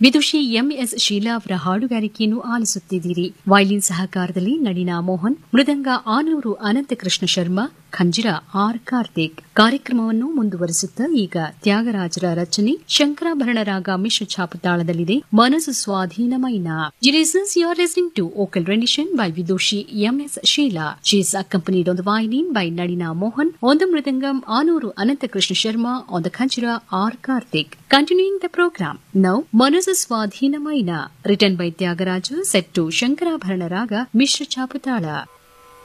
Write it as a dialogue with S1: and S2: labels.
S1: ವಿದುಷಿ MS Sheela ಅವರ ಹಾಡುಗಾರಿಕೆಯನ್ನು ಆಲಿಸುತ್ತಿದ್ದೀರಿ ವೈಲಿನ್ ಸಹಕಾರದಲ್ಲಿ ನಳಿನಾ ಮೋಹನ್ ಮೃದಂಗ ಆನೂರು ಅನಂತಕೃಷ್ಣ ಶರ್ಮಾ ಖಂಜಿರ ಆರ್ ಕಾರ್ತಿಕ್ ಕಾರ್ಯಕ್ರಮವನ್ನು ಮುಂದುವರಿಸುತ್ತಾ ಈಗ ತ್ಯಾಗರಾಜರ ರಚನೆ ಶಂಕರಾಭರಣ ರಾಗ ಮಿಶ್ರ ಛಾಪತಾಳದಲ್ಲಿದೆ ಮನಸ್ಸು ಸ್ವಾಧೀನಮೈನ listeners you are listening to vocal rendition by Vidushi MS Sheela she is accompanied on the violin by Nadina Mohan, on the mridangam Anuru Anantakrishna Sharma, on the khanchira R. Karthik. Continuing the program, now Manasa Swadhina Maina, written by Tyagaraja, set to Shankarabharana Raga, Mishra Chaputala.